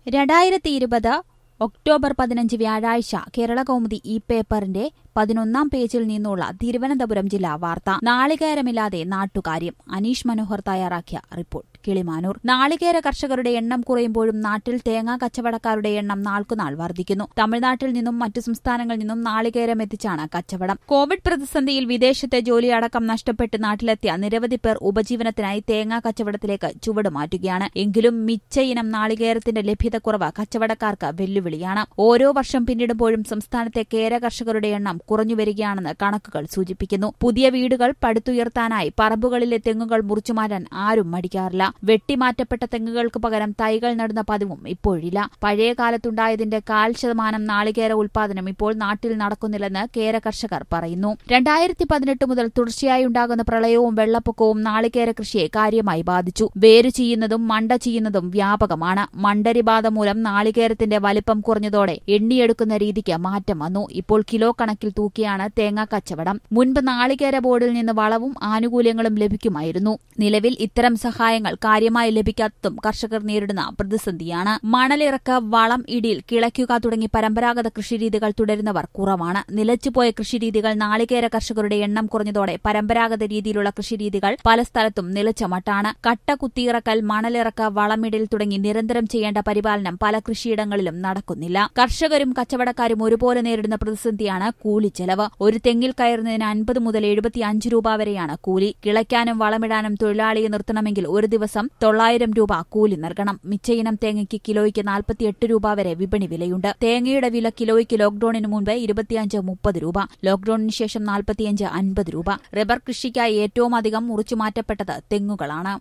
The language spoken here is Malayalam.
രണ്ടായിരത്തി ഇരുപത് ഒക്ടോബർ പതിനഞ്ച് വ്യാഴാഴ്ച കേരള കൗമുദി ഈ പേപ്പറിന്റെ പതിനൊന്നാം പേജിൽ നിന്നുള്ള തിരുവനന്തപുരം ജില്ലാ വാർത്ത നാളികേരമില്ലാതെ നാട്ടുകാര്യം അനീഷ് മനോഹർ തയ്യാറാക്കിയ റിപ്പോർട്ട് കിളിമാനൂർ നാളികേര കർഷകരുടെ എണ്ണം കുറയുമ്പോഴും നാട്ടിൽ തേങ്ങാ കച്ചവടക്കാരുടെ എണ്ണം നാൾക്കുനാൾ വർദ്ധിക്കുന്നു തമിഴ്നാട്ടിൽ നിന്നും മറ്റു സംസ്ഥാനങ്ങളിൽ നിന്നും നാളികേരം എത്തിച്ചാണ് കച്ചവടം കോവിഡ് പ്രതിസന്ധിയിൽ വിദേശത്തെ ജോലിയടക്കം നഷ്ടപ്പെട്ട് നാട്ടിലെത്തിയ നിരവധി പേർ ഉപജീവനത്തിനായി തേങ്ങാ കച്ചവടത്തിലേക്ക് ചുവടുമാറ്റുകയാണ് എങ്കിലും മിച്ച ഇനം നാളികേരത്തിന്റെ ലഭ്യതക്കുറവ് കച്ചവടക്കാർക്ക് വെല്ലുവിളിയാണ് ഓരോ വർഷം പിന്നിടുമ്പോഴും സംസ്ഥാനത്തെ കേര കർഷകരുടെ എണ്ണം കുറഞ്ഞുവരികയാണെന്ന് കണക്കുകൾ സൂചിപ്പിക്കുന്നു പുതിയ വീടുകൾ പടുത്തുയർത്താനായി പറമ്പുകളിലെ തെങ്ങുകൾ മുറിച്ചുമാറ്റാൻ ആരും മടിക്കാറില്ല വെട്ടിമാറ്റപ്പെട്ട തെങ്ങുകൾക്ക് പകരം തൈകൾ നടുന്ന പതിവും ഇപ്പോഴില്ല പഴയ കാലത്തുണ്ടായതിന്റെ കാൽ ശതമാനം നാളികേര ഉൽപാദനം ഇപ്പോൾ നാട്ടിൽ നടക്കുന്നില്ലെന്ന് കേര കർഷകർ പറയുന്നു രണ്ടായിരത്തി പതിനെട്ട് മുതൽ തുടർച്ചയായി ഉണ്ടാകുന്ന പ്രളയവും വെള്ളപ്പൊക്കവും നാളികേര കൃഷിയെ കാര്യമായി ബാധിച്ചു വേരു ചെയ്യുന്നതും മണ്ട ചെയ്യുന്നതും വ്യാപകമാണ് മണ്ടരിബാധ മൂലം നാളികേരത്തിന്റെ വലിപ്പം കുറഞ്ഞതോടെ എണ്ണിയെടുക്കുന്ന രീതിക്ക് മാറ്റം വന്നു ഇപ്പോൾ കിലോ കണക്കിൽ തൂക്കിയാണ് തേങ്ങ കച്ചവടം മുൻപ് നാളികേര ബോർഡിൽ നിന്ന് വളവും ആനുകൂല്യങ്ങളും ലഭിക്കുമായിരുന്നു നിലവിൽ ഇത്തരം സഹായങ്ങൾ കാര്യമായി ലഭിക്കാത്തതും കർഷകർ നേരിടുന്ന പ്രതിസന്ധിയാണ് മണലിറക്ക് വളം ഇടിയിൽ കിളയ്ക്കുക തുടങ്ങി പരമ്പരാഗത കൃഷിരീതികൾ തുടരുന്നവർ കുറവാണ് നിലച്ചുപോയ കൃഷിരീതികൾ നാളികേര കർഷകരുടെ എണ്ണം കുറഞ്ഞതോടെ പരമ്പരാഗത രീതിയിലുള്ള കൃഷിരീതികൾ പല സ്ഥലത്തും നിലച്ച മട്ടാണ് കട്ട കുത്തിയിറക്കൽ മണലിറക്ക് വളമിടൽ തുടങ്ങി നിരന്തരം ചെയ്യേണ്ട പരിപാലനം പല കൃഷിയിടങ്ങളിലും നടക്കുന്നില്ല കർഷകരും കച്ചവടക്കാരും ഒരുപോലെ നേരിടുന്ന പ്രതിസന്ധിയാണ് കൂലിച്ചെലവ് ഒരു തെങ്ങിൽ കയറുന്നതിന് അൻപത് മുതൽ എഴുപത്തിയഞ്ച് രൂപ വരെയാണ് കൂലി കിളയ്ക്കാനും വളമിടാനും തൊഴിലാളിയെ നിർത്തണമെങ്കിൽ ഒരു ദിവസം തൊള്ളായിരം രൂപ കൂലി നൽകണം മിച്ചയിനം തേങ്ങയ്ക്ക് കിലോയ്ക്ക് നാൽപ്പത്തിയെട്ട് രൂപ വരെ വിപണി വിലയുണ്ട് തേങ്ങയുടെ വില കിലോയ്ക്ക് ലോക്ഡൌണിന് മുൻപ് ഇരുപത്തിയഞ്ച് മുപ്പത് രൂപ ലോക്ഡൌണിന് ശേഷം നാൽപ്പത്തിയഞ്ച് അൻപത് രൂപ റബ്ബർ കൃഷിക്കായി ഏറ്റവും അധികം മുറിച്ചുമാറ്റപ്പെട്ടത് തെങ്ങുകളാണ്